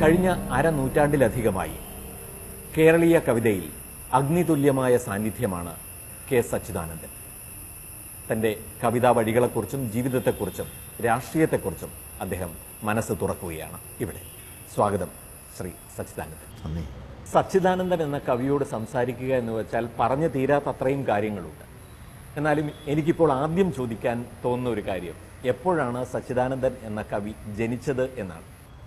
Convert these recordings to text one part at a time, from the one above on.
കഴിഞ്ഞ അരനൂറ്റാണ്ടിലധികമായി കേരളീയ കവിതയിൽ അഗ്നിതുല്യമായ സാന്നിധ്യമാണ് കെ സച്ചിദാനന്ദൻ തന്റെ കവിതാ വഴികളെക്കുറിച്ചും ജീവിതത്തെക്കുറിച്ചും രാഷ്ട്രീയത്തെക്കുറിച്ചും അദ്ദേഹം മനസ്സ് തുറക്കുകയാണ് ഇവിടെ സ്വാഗതം ശ്രീ സച്ചിദാനന്ദൻ നന്ദി സച്ചിദാനന്ദൻ എന്ന കവിയോട് സംസാരിക്കുക എന്ന് വെച്ചാൽ പറഞ്ഞു തീരാത്ത അത്രയും കാര്യങ്ങളുണ്ട് എന്നാലും എനിക്കിപ്പോൾ ആദ്യം ചോദിക്കാൻ തോന്നുന്ന ഒരു കാര്യം എപ്പോഴാണ് സച്ചിദാനന്ദൻ എന്ന കവി ജനിച്ചത് എന്നാണ്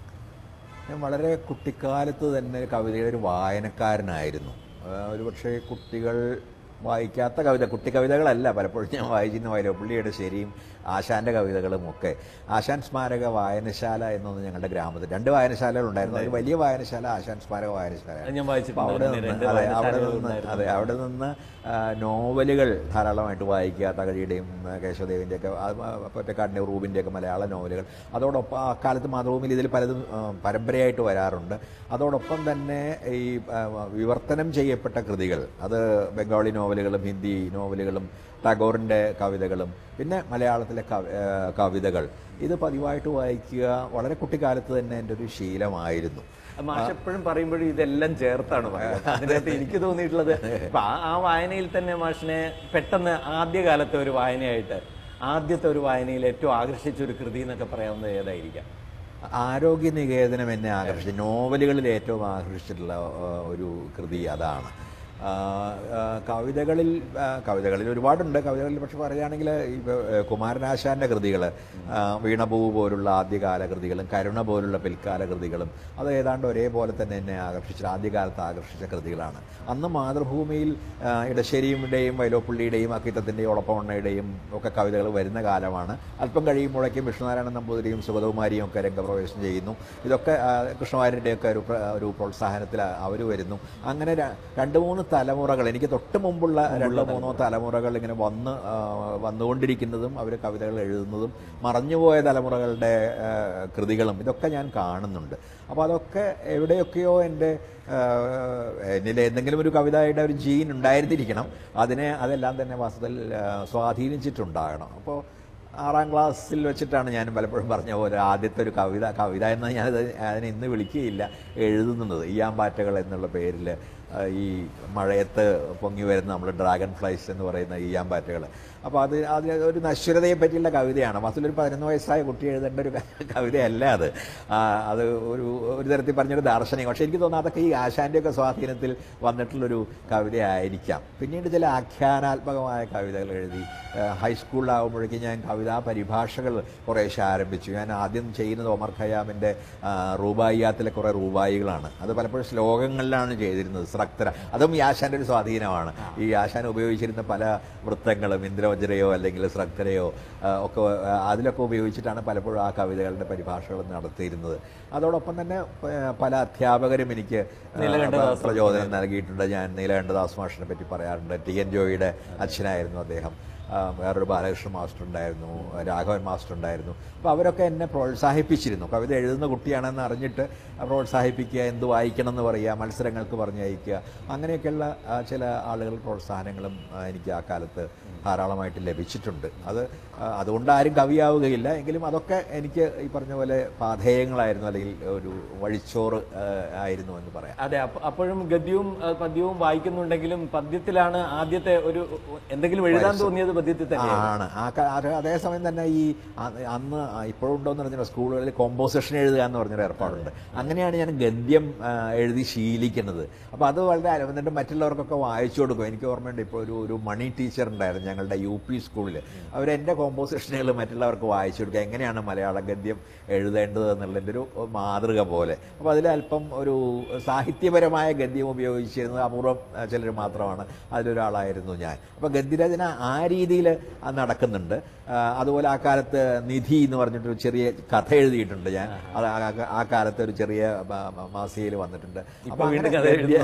ഞാൻ വളരെ കുട്ടിക്കാലത്ത് തന്നെ കവിതയുടെ ഒരു വായനക്കാരനായിരുന്നു ആ, ഒരുപക്ഷെ കുട്ടികൾ വായിക്കാത്ത കവിത കുട്ടി കവിതകളല്ല പലപ്പോഴും ഞാൻ വായിച്ചിരുന്ന വൈലോപ്പള്ളിയുടെ ശരിയും ആശാന്റെ കവിതകളും ഒക്കെ ആശാൻ സ്മാരക വായനശാല എന്നൊന്ന് ഞങ്ങളുടെ ഗ്രാമത്തിൽ രണ്ട് വായനശാലകൾ ഉണ്ടായിരുന്നു ഒരു വലിയ വായനശാല ആശാൻ സ്മാരക വായനശാല അത് ഞാൻ വായിച്ചിട്ടുണ്ട്. അപ്പോൾ അവിടെ അങ്ങനെ നിന്ന് രണ്ട് അതെ അവിടെ വായനശാലകൾ നിന്ന് ഉണ്ടായിരുന്നു. അതെ അവിടെ നിന്ന് ആ, നോവലുകൾ ധാരാളമായിട്ട് വായിക്കുക തകഴിയുടെയും ആ, കേശവദേവിൻ്റെ ഒക്കെ ഒറ്റക്കാടിൻ്റെ റൂബിൻ്റെ ഒക്കെ മലയാള നോവലുകൾ അതോടൊപ്പം ആ കാലത്ത് മാതൃഭൂമിയിൽ ഇതിൽ പലതും ആ, പരമ്പരയായിട്ട് വരാറുണ്ട് അതോടൊപ്പം തന്നെ ഈ ആ, വിവർത്തനം ചെയ്യപ്പെട്ട കൃതികൾ അത് ബംഗാളി നോവലുകളും ഹിന്ദി നോവലുകളും ടാഗോറിൻ്റെ കവിതകളും പിന്നെ മലയാളത്തിലെ കവി- ആ, കവിതകൾ ഇത് പതിവായിട്ട് വായിക്കുക വളരെ കുട്ടിക്കാലത്ത് തന്നെ എൻ്റെ ഒരു ശീലമായിരുന്നു മാഷ് എപ്പോഴും പറയുമ്പോഴും ഇതെല്ലാം ചേർത്താണ് പറയുന്നത് അതിനകത്ത് എനിക്ക് തോന്നിയിട്ടുള്ളത് ഇപ്പൊ ആ ആ വായനയിൽ തന്നെ മാഷിനെ പെട്ടെന്ന് ആദ്യകാലത്തെ ഒരു വായനയായിട്ട് ആദ്യത്തെ ഒരു വായനയിൽ ഏറ്റവും ആകർഷിച്ച ഒരു കൃതി എന്നൊക്കെ പറയാവുന്നത് ഏതായിരിക്കാം ആരോഗ്യ നികേതനം എന്നെ ആകർഷിച്ചു നോവലുകളിൽ ഏറ്റവും ആകർഷിച്ചിട്ടുള്ള ആ, ഒരു കൃതി അതാണ് ആ, ആ, കവിതകളിൽ ആ, കവിതകളിൽ ഒരുപാടുണ്ട് കവിതകളിൽ പക്ഷെ പറയുകയാണെങ്കിൽ ഈ ആ, കുമാരനാശാന്റെ കൃതികൾ വീണപൂവ് പോലുള്ള ആദ്യകാല കൃതികളും കരുണ പോലുള്ള പിൽക്കാല കൃതികളും അത് ഏതാണ്ട് ഒരേപോലെ തന്നെ എന്നെ ആകർഷിച്ച ആദ്യകാലത്ത് ആകർഷിച്ച കൃതികളാണ് അന്ന് മാതൃഭൂമിയിൽ ആ, ഇടശ്ശേരിയുടെയും വൈലോപ്പള്ളിയുടെയും അക്കിത്തത്തിൻ്റെയും ഒളപ്പമണ്ണയുടെയും ഒക്കെ കവിതകൾ വരുന്ന കാലമാണ് അല്പം കഴിയുമ്പോഴേക്കും വിഷ്ണുനാരായണ നമ്പൂതിരിയും സുഗതകുമാരിയും ഒക്കെ രംഗപ്രവേശനം ചെയ്യുന്നു ഇതൊക്കെ ആ, കൃഷ്ണവാര്യൻ്റെയൊക്കെ ഒരു പ്ര- ഒരു പ്രോത്സാഹനത്തിൽ അവർ വരുന്നു അങ്ങനെ ര- രണ്ട് മൂന്ന് തലമുറകൾ എനിക്ക് തൊട്ട് മുമ്പുള്ള രണ്ടോ മൂന്നോ തലമുറകൾ ഇങ്ങനെ വന്ന് ആ, വന്നുകൊണ്ടിരിക്കുന്നതും അവർ കവിതകൾ എഴുതുന്നതും മറഞ്ഞുപോയ തലമുറകളുടെ ആ, കൃതികളും ഇതൊക്കെ ഞാൻ കാണുന്നുണ്ട് അപ്പോൾ അതൊക്കെ എവിടെയൊക്കെയോ എൻ്റെ ആ, എന്നിൽ എന്തെങ്കിലും ഒരു കവിതയുടെ ഒരു ജീൻ ഉണ്ടായിരുന്നിരിക്കണം അതിനെ അതെല്ലാം തന്നെ വാസ്തവത്തിൽ ആ, സ്വാധീനിച്ചിട്ടുണ്ടാകണം അപ്പോൾ ആറാം ക്ലാസ്സിൽ വെച്ചിട്ടാണ് ഞാൻ പലപ്പോഴും പറഞ്ഞ പോലെ ആദ്യത്തെ ഒരു കവിത കവിത എന്ന് ഞാനത് അതിനെ ഇന്ന് വിളിക്കുകയില്ല എഴുതുന്നത് ഈയാമ്പാറ്റകൾ എന്നുള്ള പേരിൽ ഈ മഴയത്ത് പൊങ്ങി വരുന്ന നമ്മൾ ഡ്രാഗൺ ഫ്ലൈസ് എന്ന് പറയുന്ന ഈയാമ്പാറ്റകൾ അപ്പോൾ അത് അത് ഒരു നശ്വരതയെ പറ്റിയുള്ള കവിതയാണ് വാസ്തവത്തിൽ ഒരു പതിനൊന്ന് വയസ്സായ കുട്ടി എഴുതേണ്ട ഒരു കവിതയല്ല അത് ആ, അത് ഒരു ഒരു തരത്തിൽ പറഞ്ഞൊരു ദാർശനികം പക്ഷേ എനിക്ക് തോന്നുന്നു അതൊക്കെ ഈ ആശാൻ്റെയൊക്കെ സ്വാധീനത്തിൽ വന്നിട്ടുള്ളൊരു കവിതയായിരിക്കാം പിന്നീട് ചില ആഖ്യാനാത്മകമായ കവിതകൾ എഴുതി ആ, ഹൈസ്കൂളിലാകുമ്പോഴേക്കും ഞാൻ കവിതാ പരിഭാഷകൾ കുറേശ്ശെ ആരംഭിച്ചു ഞാൻ ആദ്യം ചെയ്യുന്നത് ഒമർ ഖയാമിൻ്റെ റൂബായിയാത്തിലെ കുറേ റൂബായികളാണ് അത് പലപ്പോഴും ശ്ലോകങ്ങളിലാണ് ചെയ്തിരുന്നത് സ്രക്തര അതും ഈ ആശാൻ്റെ ഒരു സ്വാധീനമാണ് ഈ ആശാൻ ഉപയോഗിച്ചിരുന്ന പല വൃത്തങ്ങളും ഇന്ദ്രവജ്രയോ അല്ലെങ്കിൽ സ്രക്തരയോ ആ, ഒക്കെ ആ, അതിലൊക്കെ ഉപയോഗിച്ചിട്ടാണ് പലപ്പോഴും ആ കവിതകളുടെ പരിഭാഷകൾ നടത്തിയിരുന്നത് അതോടൊപ്പം തന്നെ പ- പല അധ്യാപകരും എനിക്ക് ആ, നീലകണ്ഠദാസ് പ്രചോദനം നൽകിയിട്ടുണ്ട് ഞാൻ നീലകണ്ഠദാസ് മാഷിനെ പറ്റി പറയാറുണ്ട് ടി എൻ ജോയിയുടെ അച്ഛനായിരുന്നു അദ്ദേഹം ആ, വേറൊരു ബാലകൃഷ്ണൻ മാസ്റ്റർ ഉണ്ടായിരുന്നു രാഘവൻ മാസ്റ്റർ ഉണ്ടായിരുന്നു അപ്പോൾ അവരൊക്കെ എന്നെ പ്രോത്സാഹിപ്പിച്ചിരുന്നു കവിത എഴുതുന്ന കുട്ടിയാണെന്ന് അറിഞ്ഞിട്ട് പ്രോത്സാഹിപ്പിക്കുക എന്ത് വായിക്കണം എന്ന് പറയുക മത്സരങ്ങൾക്ക് പറഞ്ഞയക്കുക അങ്ങനെയൊക്കെയുള്ള ആ, ചില ആളുകൾ പ്രോത്സാഹനങ്ങളും ആ, എനിക്ക് ആ കാലത്ത് ധാരാളമായിട്ട് ലഭിച്ചിട്ടുണ്ട് അത് ആ, അതുകൊണ്ട് ആരും കവിയാവുകയില്ല എങ്കിലും അതൊക്കെ എനിക്ക് ഈ പറഞ്ഞ പോലെ പാധേയങ്ങളായിരുന്നു അല്ലെങ്കിൽ ഒരു വഴിച്ചോറ് ആ, ആയിരുന്നു എന്ന് പറയാം അതെ അപ്പ- അപ്പോഴും ഗദ്യവും ആ, പദ്യവും വായിക്കുന്നുണ്ടെങ്കിലും പദ്യത്തിലാണ് ആദ്യത്തെ ഒരു എന്തെങ്കിലും എഴുതാൻ തോന്നിയത് പദ്യത്തിൽ തന്നെയാണ് ആണ് ആ ക- അത് അതേസമയം തന്നെ ഈ അ- അന്ന് ഇപ്പോഴും ഉണ്ടോന്ന് പറഞ്ഞാൽ സ്കൂളുകളിൽ കോമ്പോസിഷൻ എഴുതുക എന്ന് പറഞ്ഞൊരു ഏർപ്പാടുണ്ട് അങ്ങനെയാണ് ഞാൻ ഗദ്യം ആ, എഴുതി ശീലിക്കുന്നത് അപ്പോൾ അത് വളരെ അര- എന്നിട്ട് മറ്റുള്ളവർക്കൊക്കെ വായിച്ചു കൊടുക്കും എനിക്ക് ഓർമ്മയുണ്ട് ഇപ്പോൾ ഒരു ഒരു മണി ടീച്ചർ ഉണ്ടായിരുന്നു ഞങ്ങളുടെ യു പി സ്കൂളിൽ അവരെൻ്റെ കോമ്പോസിഷനുകൾ മറ്റുള്ളവർക്ക് വായിച്ചു കൊടുക്കുക എങ്ങനെയാണ് മലയാളം ഗദ്യം എഴുതേണ്ടത് എന്നുള്ളതിൻ്റെ ഒരു മാതൃക പോലെ അപ്പോൾ അതിൽ അല്പം ഒരു സാഹിത്യപരമായ ഗദ്യം ഉപയോഗിച്ചിരുന്നത് അപൂർവം ചിലർ മാത്രമാണ് അതിലൊരാളായിരുന്നു ഞാൻ അപ്പോൾ ഗദ്യരചന ആ രീതിയിൽ നടക്കുന്നുണ്ട് ആ, അതുപോലെ ആ കാലത്ത് നിധി എന്ന് പറഞ്ഞിട്ടൊരു ചെറിയ കഥ എഴുതിയിട്ടുണ്ട് ഞാൻ അത് ആ- ആ- ആ കാലത്ത് ഒരു ചെറിയ മാസികയിൽ വന്നിട്ടുണ്ട് അപ്പോൾ വീണ്ടും അങ്ങനെ കഥ ഗദ്യ-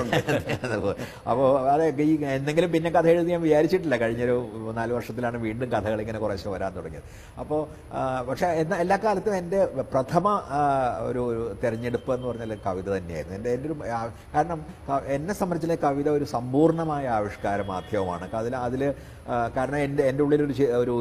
അപ്പോൾ അതെ ഈ എന്തെങ്കിലും പിന്നെ കഥ എഴുതി ഞാൻ വിചാരിച്ചിട്ടില്ല കഴിഞ്ഞൊരു നാല് വർഷത്തിലാണ് വീണ്ടും കഥകൾ ഇങ്ങനെ കുറേശ്ശെ വരാൻ തുടങ്ങിയത് അപ്പോൾ പക്ഷേ എന്നാൽ എല്ലാ കാലത്തും എൻ്റെ പ്രഥമ ആ, ഒരു ഒരു തെരഞ്ഞെടുപ്പ് എന്ന് പറഞ്ഞാൽ കവിത തന്നെയായിരുന്നു എൻ്റെ എൻ്റെ ഒരു ആ, കാരണം ക- എന്നെ സംബന്ധിച്ചിലെ കവിത ഒരു സമ്പൂർണ്ണമായ ആവിഷ്കാര മാധ്യമമാണ് അതിൽ അതിൽ കാരണം എൻ്റെ എൻ്റെ ഉള്ളിലൊരു ചി- ഒരു ചിത്ര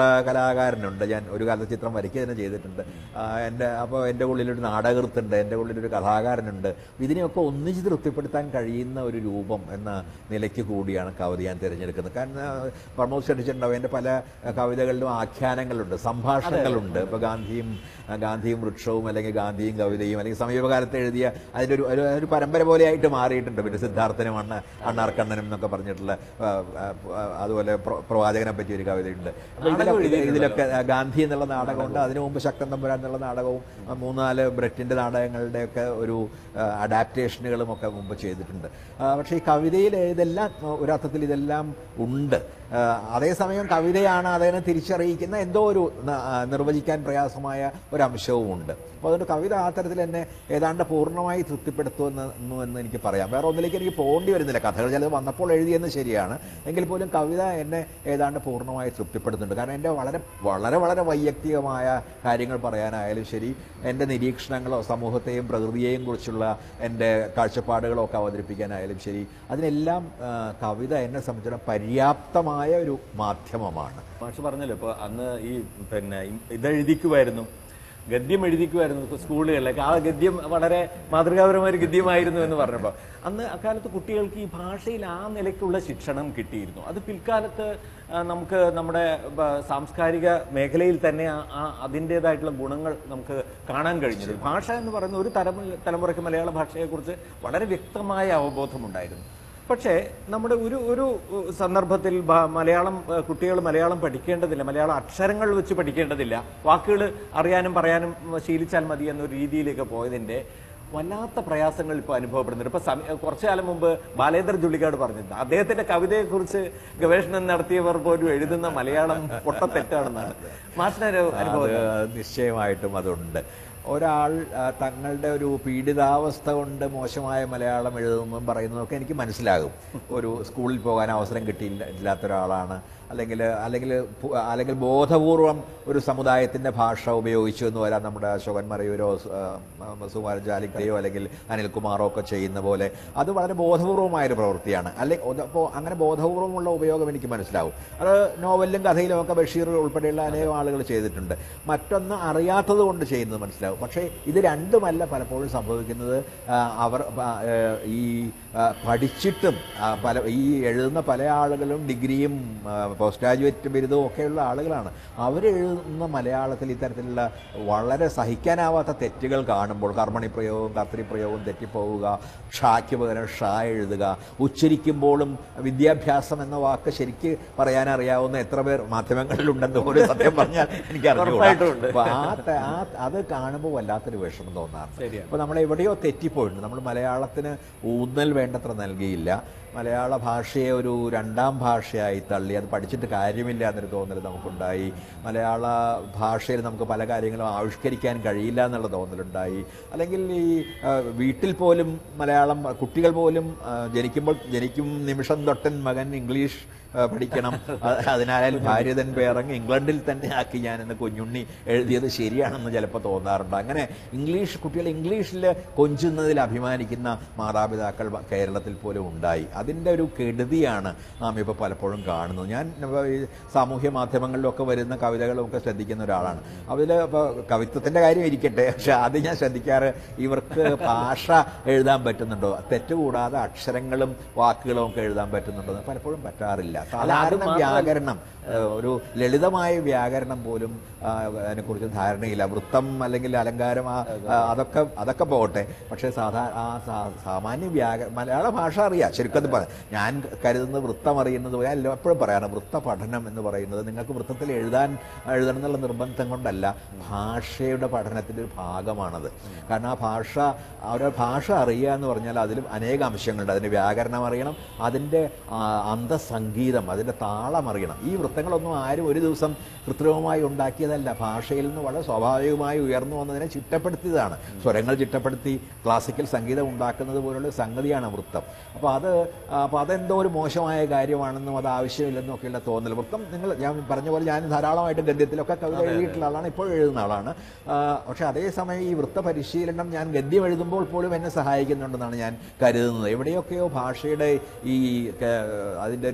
കലാകാരനുണ്ട് ഞാൻ ഒരു കാലത്ത് ചിത്രം വരയ്ക്കുക തന്നെ ചെയ്തിട്ടുണ്ട് ആ, എൻ്റെ അപ്പോൾ എൻ്റെ ഉള്ളിലൊരു നാടകൃത്തുണ്ട് എൻ്റെ ഉള്ളിലൊരു കലാകാരനുണ്ട് ഇതിനെയൊക്കെ ഒന്നിച്ച് തൃപ്തിപ്പെടുത്താൻ കഴിയുന്ന ഒരു രൂപം എന്ന നിലയ്ക്ക് കൂടിയാണ് കവിത ഞാൻ തിരഞ്ഞെടുക്കുന്നത് കാരണം ആ, പ്രമോദ് ശ്രദ്ധിച്ചിട്ടുണ്ടാവും എൻ്റെ പല ആ, കവിതകളിലും ആഖ്യാനങ്ങളുണ്ട് സംഭാഷണങ്ങളുണ്ട് ഇപ്പോൾ ഗാന്ധിയും ആ, ഗാന്ധിയും വൃക്ഷവും അല്ലെങ്കിൽ ഗാന്ധിയും കവിതയും അല്ലെങ്കിൽ സമീപകാലത്ത് എഴുതിയ അതിൻ്റെ ഒരു ഒരു- ഒരു പരമ്പര പോലെയായിട്ട് മാറിയിട്ടുണ്ട് പിന്നെ സിദ്ധാർത്ഥനും അണ്ണ അണ്ണാർക്കണ്ണനും എന്നൊക്കെ പറഞ്ഞിട്ടുള്ള ആ, ആ, ആ, അതുപോലെ പ്ര- പ്രവാചകനെ പറ്റി ഒരു കവിതയുണ്ട് അപ്പോൾ നാടകം ഇതിലൊക്കെ എഴുതിയിട്ടുണ്ടല്ലോ. ഇതിലൊക്കെ ആ, ഗാന്ധി എന്നുള്ള നാടകമുണ്ട് അതിനു മുമ്പ് ശക്തൻ തമ്പുരാൻ എന്നുള്ള നാടകവും ആ, മൂന്നാല് ബ്രെറ്റിൻ്റെ നാടകങ്ങളുടെയൊക്കെ ഒരു അഡാപ്റ്റേഷനുകളും ഒക്കെ മുമ്പ് ചെയ്തിട്ടുണ്ട് ആ, പക്ഷേ ഈ കവിതയിൽ ഇതെല്ലാം ആ, ഒരർത്ഥത്തിൽ ഇതെല്ലാം ഉണ്ട് ആ, അതേസമയം കവിതയാണ് അതിനെ തിരിച്ചറിയിക്കുന്ന എന്തോ ഒരു ന- ആ, നിർവചിക്കാൻ പ്രയാസമായ ഒരു അംശവും ഉണ്ട് അപ്പോൾ അതുകൊണ്ട് കവിത ആ തരത്തിൽ എന്നെ ഏതാണ്ട് പൂർണ്ണമായി തൃപ്തിപ്പെടുത്തുമെന്ന് എന്ന് എനിക്ക് പറയാം വേറെ ഒന്നിലേക്ക് എനിക്ക് പോകേണ്ടി വരുന്നില്ല കഥകൾ ചിലത് വന്നപ്പോൾ എഴുതിയെന്ന് ശരിയാണ് എങ്കിൽ പോലും കവിത എന്നെ ഏതാണ്ട് പൂർണ്ണമായി തൃപ്തിപ്പെടുത്തുന്നുണ്ട് കാരണം എൻ്റെ വളരെ വളരെ വളരെ വൈയക്തികമായ കാര്യങ്ങൾ പറയാനായാലും ശരി എൻ്റെ നിരീക്ഷണങ്ങളോ സമൂഹത്തെയും പ്രകൃതിയെയും കുറിച്ചുള്ള എൻ്റെ കാഴ്ചപ്പാടുകളോ ഒക്കെ അവതരിപ്പിക്കാനായാലും ശരി അതിനെല്ലാം ആ, കവിത എന്നെ സംബന്ധിച്ചിടത്തോളം പര്യാപ്തമായ ഒരു മാധ്യമമാണ് മാഷ് പറഞ്ഞല്ലോ ഇപ്പൊ അന്ന് ഈ പിന്നെ ഇതെഴുതിക്കുമായിരുന്നു ഗദ്യം എഴുതിക്കുമായിരുന്നു ഇപ്പൊ സ്കൂളുകളിലൊക്കെ ആ ഗദ്യം വളരെ മാതൃകാപരമായ ഒരു ഗദ്യമായിരുന്നു എന്ന് പറഞ്ഞപ്പോൾ അന്ന് അക്കാലത്ത് കുട്ടികൾക്ക് ഈ ഭാഷയിൽ ആ നിലയ്ക്കുള്ള ശിക്ഷണം കിട്ടിയിരുന്നു അത് പിൽക്കാലത്ത് ആ, നമുക്ക് നമ്മുടെ ബ, സാംസ്കാരിക മേഖലയിൽ തന്നെ ആ- ആ അതിൻ്റെതായിട്ടുള്ള ഗുണങ്ങൾ നമുക്ക് കാണാൻ കഴിഞ്ഞത് ഭാഷ എന്ന് പറയുന്ന ഒരു തലമു തലമുറയ്ക്ക് മലയാള ഭാഷയെക്കുറിച്ച് വളരെ വ്യക്തമായ അവബോധമുണ്ടായിരുന്നു പക്ഷേ നമ്മുടെ ഒരു ഒരു ഉ, സന്ദർഭത്തിൽ ഭ- മലയാളം കുട്ടികൾ മലയാളം പഠിക്കേണ്ടതില്ല മലയാളം അക്ഷരങ്ങൾ വെച്ച് പഠിക്കേണ്ടതില്ല വാക്കുകൾ അറിയാനും പറയാനും ഉം, ശീലിച്ചാൽ മതി എന്നൊരു രീതിയിലേക്ക് പോയതിന്റെ വല്ലാത്ത പ്രയാസങ്ങൾ ഇപ്പോൾ അനുഭവപ്പെടുന്നുണ്ട് ഇപ്പൊ സമി- കുറച്ചു കാലം മുമ്പ് ബാലേന്ദ്ര ജുള്ളിക്കാട് പറഞ്ഞിരുന്നു അദ്ദേഹത്തിന്റെ കവിതയെക്കുറിച്ച് ഗവേഷണം നടത്തിയവർ പോലും എഴുതുന്ന മലയാളം പൊട്ടത്തെറ്റാണെന്നാണ് മാഷിനൊരു അനുഭവം അത് നിശ്ചയമായിട്ടും അതുണ്ട് ഒരാൾ ആ, തങ്ങളുടെ ഒരു പീഡിതാവസ്ഥ കൊണ്ട് മോശമായ മലയാളം എഴുതുന്നതും പറയുന്നതൊക്കെ എനിക്ക് മനസ്സിലാകും ഒരു സ്കൂളിൽ പോകാൻ അവസരം കിട്ടിയില്ല ഇല്ലാത്ത ഒരാളാണ് അല്ലെങ്കിൽ അല്ലെങ്കിൽ പു- അല്ലെങ്കിൽ ബോധപൂർവം ഒരു സമുദായത്തിൻ്റെ ഭാഷ ഉപയോഗിച്ചു എന്ന് വരാം നമ്മുടെ അശോകൻ മറയൂരോ സുകുമാരൻ ജാലിക്കയോ അല്ലെങ്കിൽ അനിൽകുമാറോ ഒക്കെ ചെയ്യുന്ന പോലെ അത് വളരെ ബോധപൂർവമായൊരു പ്രവൃത്തിയാണ് അല്ലെങ്കിൽ അപ്പോൾ അങ്ങനെ ബോധപൂർവമുള്ള ഉപയോഗം എനിക്ക് മനസ്സിലാവും അത് നോവലിലും കഥയിലും ഒക്കെ ബഷീർ ഉൾപ്പെടെയുള്ള അനേകം ആളുകൾ ചെയ്തിട്ടുണ്ട് മറ്റൊന്ന് അറിയാത്തത് കൊണ്ട് ചെയ്യുന്നത് മനസ്സിലാവും പക്ഷേ ഇത് രണ്ടുമല്ല പലപ്പോഴും സംഭവിക്കുന്നത് ആ, അവർ ആ, ഏഹ്, ഈ ആ, പഠിച്ചിട്ടും ആ, പല ഈ എഴുതുന്ന പല ആളുകളും ഡിഗ്രിയും ആ, പോസ്റ്റ് ഗ്രാജുവേറ്റ് ബിരുദവും ഒക്കെയുള്ള ആളുകളാണ് അവരെഴുതുന്ന മലയാളത്തിൽ ഇത്തരത്തിലുള്ള വളരെ സഹിക്കാനാവാത്ത തെറ്റുകൾ കാണുമ്പോൾ കർമ്മണി പ്രയോഗവും കർത്തരി പ്രയോഗവും തെറ്റിപ്പോവുക ഷായ്ക്ക് പകരം ഷാ എഴുതുക ഉച്ചരിക്കുമ്പോഴും വിദ്യാഭ്യാസം എന്ന വാക്ക് ശരിക്ക് പറയാനറിയാവുന്ന എത്ര പേർ മാധ്യമങ്ങളിലുണ്ടെന്ന് പോലും സത്യം പറഞ്ഞാൽ എനിക്ക് ഉറപ്പായിട്ടും ഉണ്ട്. അപ്പൊ ആ ത- ആ അത് കാണുമ്പോൾ വല്ലാത്തൊരു വിഷമം തോന്നാറുണ്ട് ശരിയാണ്. അപ്പോൾ നമ്മൾ എവിടെയോ തെറ്റിപ്പോയിട്ടുണ്ട് നമ്മൾ മലയാളത്തിന് ഊന്നൽ വേണ്ടത്ര നൽകിയില്ല മലയാള ഭാഷയെ ഒരു രണ്ടാം ഭാഷയായി തള്ളി അത് പഠിച്ചിട്ട് കാര്യമില്ല എന്നൊരു തോന്നൽ നമുക്കുണ്ടായി മലയാള ഭാഷയിൽ നമുക്ക് പല കാര്യങ്ങളും ആവിഷ്കരിക്കാൻ കഴിയില്ല എന്നുള്ള തോന്നലുണ്ടായി അല്ലെങ്കിൽ ഈ ആ, വീട്ടിൽ പോലും മലയാളം കുട്ടികൾ പോലും ആ, ജനിക്കുമ്പോൾ ജനിക്കും നിമിഷം തൊട്ടൻ മകൻ ഇംഗ്ലീഷ് ആ, പഠിക്കണം അ- അതിനാൽ ഭാര്യ തൻ പേറങ്ങ് ഇംഗ്ലണ്ടിൽ തന്നെ ആക്കി ഞാൻ എന്ന കുഞ്ഞുണ്ണി എഴുതിയത് ശരിയാണെന്ന് ചിലപ്പോൾ തോന്നാറുണ്ട് അങ്ങനെ ഇംഗ്ലീഷ് കുട്ടികൾ ഇംഗ്ലീഷിൽ കൊഞ്ചുന്നതിൽ അഭിമാനിക്കുന്ന മാതാപിതാക്കൾ വ- കേരളത്തിൽ പോലും ഉണ്ടായി അതിൻ്റെ ഒരു കെടുതിയാണ് നാം ഇപ്പോൾ പലപ്പോഴും കാണുന്നത് ഞാൻ ഇപ്പൊ ഈ സാമൂഹ്യ മാധ്യമങ്ങളിലൊക്കെ വരുന്ന കവിതകളൊക്കെ ശ്രദ്ധിക്കുന്ന ഒരാളാണ് അതിൽ ഇപ്പോൾ കവിത്വത്തിൻ്റെ കാര്യം ഇരിക്കട്ടെ പക്ഷെ ആദ്യം ഞാൻ ശ്രദ്ധിക്കാറ് ഇവർക്ക് ഭാഷ എഴുതാൻ പറ്റുന്നുണ്ടോ തെറ്റുകൂടാതെ അക്ഷരങ്ങളും വാക്കുകളും ഒക്കെ എഴുതാൻ പറ്റുന്നുണ്ടോ എന്ന് പലപ്പോഴും പറ്റാറില്ല സാധാരണ വ്യാകരണം ഏഹ്, ഒരു ലളിതമായ വ്യാകരണം പോലും ആ, അതിനെക്കുറിച്ച് ധാരണയില്ല വൃത്തം അല്ലെങ്കിൽ അലങ്കാരം ആ, ആ, അതൊക്കെ അതൊക്കെ പോകട്ടെ പക്ഷേ സാധാരണ ആ സാ- സാമാന്യ വ്യാകരണം മലയാള ഭാഷ അറിയാം ശരിക്കും അത് പറ- ഞാൻ കരുതുന്നത് വൃത്തം അറിയുന്നത് പോലെ ഞാൻ എപ്പോഴും പറയാറ് വൃത്ത പഠനം എന്ന് പറയുന്നത് നിങ്ങൾക്ക് വൃത്തത്തിൽ എഴുതാൻ എഴുതണം എന്നുള്ള നിർബന്ധം കൊണ്ടല്ല ഭാഷയുടെ പഠനത്തിൻ്റെ ഒരു ഭാഗമാണത് കാരണം ആ ഭാഷ ആ ഒരു ഭാഷ അറിയുക എന്ന് പറഞ്ഞാൽ അതിലും അനേക അംശങ്ങളുണ്ട് അതിൻ്റെ വ്യാകരണം അറിയണം അതിൻ്റെ ആ, അന്തസംഗീതം അതിൻ്റെ താളം അറിയണം ഈ വൃത്തങ്ങളൊന്നും ആരും ഒരു ദിവസം കൃത്രിമമായി ഉണ്ടാക്കിയതല്ല ഭാഷയിൽ നിന്ന് വളരെ സ്വാഭാവികമായി ഉയർന്നു വന്നതിനെ ചിട്ടപ്പെടുത്തിയതാണ് സ്വരങ്ങൾ ചിട്ടപ്പെടുത്തി ക്ലാസിക്കൽ സംഗീതം ഉണ്ടാക്കുന്നത് പോലുള്ള സംഗതിയാണ് വൃത്തം അപ്പോൾ അത് അപ്പോൾ അതെന്തോ ഒരു മോശമായ കാര്യമാണെന്നും അത് ആവശ്യമില്ലെന്നും ഒക്കെയുള്ള തോന്നൽ വൃത്തം നിങ്ങൾ ഞാൻ പറഞ്ഞ പോലെ ഞാൻ ധാരാളമായിട്ട് ഗദ്യത്തിലൊക്കെ കവിത എഴുതിയിട്ടുള്ള ആളാണ് ഇപ്പോൾ എഴുതുന്ന ആളാണ് ആ, പക്ഷേ അതേസമയം ഈ വൃത്ത പരിശീലനം ഞാൻ ഗദ്യം എഴുതുമ്പോൾ പോലും എന്നെ സഹായിക്കുന്നുണ്ടെന്നാണ് ഞാൻ കരുതുന്നത് എവിടെയൊക്കെയോ ഭാഷയുടെ ഈ ക- അതിൻ്റെ ഒരു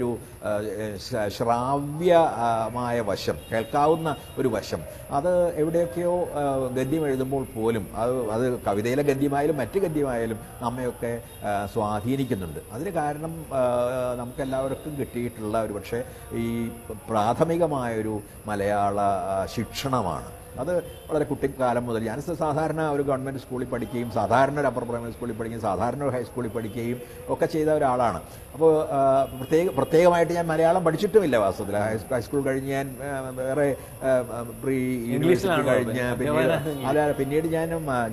ആ, ശ- ശ്രാവ്യമായ വശം കേൾക്കാവുന്ന ഒരു വശം അത് എവിടെയൊക്കെയോ ആ, ഗദ്യം എഴുതുമ്പോൾ പോലും അത് അത് കവിതയിലെ ഗദ്യമായാലും മറ്റ് ഗദ്യമായാലും നമ്മയൊക്കെ ആ, സ്വാധീനിക്കുന്നുണ്ട് അതിന് കാരണം ആ, നമുക്കെല്ലാവർക്കും കിട്ടിയിട്ടുള്ള ഒരു പക്ഷേ ഈ പ്രാഥമികമായൊരു മലയാള ആ, ശിക്ഷണമാണ് അത് വളരെ കുട്ടിക്കാലം മുതൽ ഞാൻ സാധാരണ ഒരു ഗവൺമെൻറ് സ്കൂളിൽ പഠിക്കുകയും സാധാരണ ഒരു അപ്പർ പ്രൈമറി സ്കൂളിൽ പഠിക്കുകയും സാധാരണ ഒരു ഹൈസ്കൂളിൽ പഠിക്കുകയും ഒക്കെ ചെയ്ത ഒരാളാണ് അപ്പോൾ ആ, പ്രത്യേക പ്രത്യേകമായിട്ട് ഞാൻ മലയാളം പഠിച്ചിട്ടുമില്ല വാസ്തവത്തിൽ ഹൈ- ഹൈസ്കൂൾ കഴിഞ്ഞ് ഞാൻ ആ, വേറെ പ്രീ യൂണിവേഴ്സിറ്റി ഇംഗ്ലീഷിലാണോ? കഴിഞ്ഞ് പിന്നീട് അല്ല പിന്നീട് ഞാൻ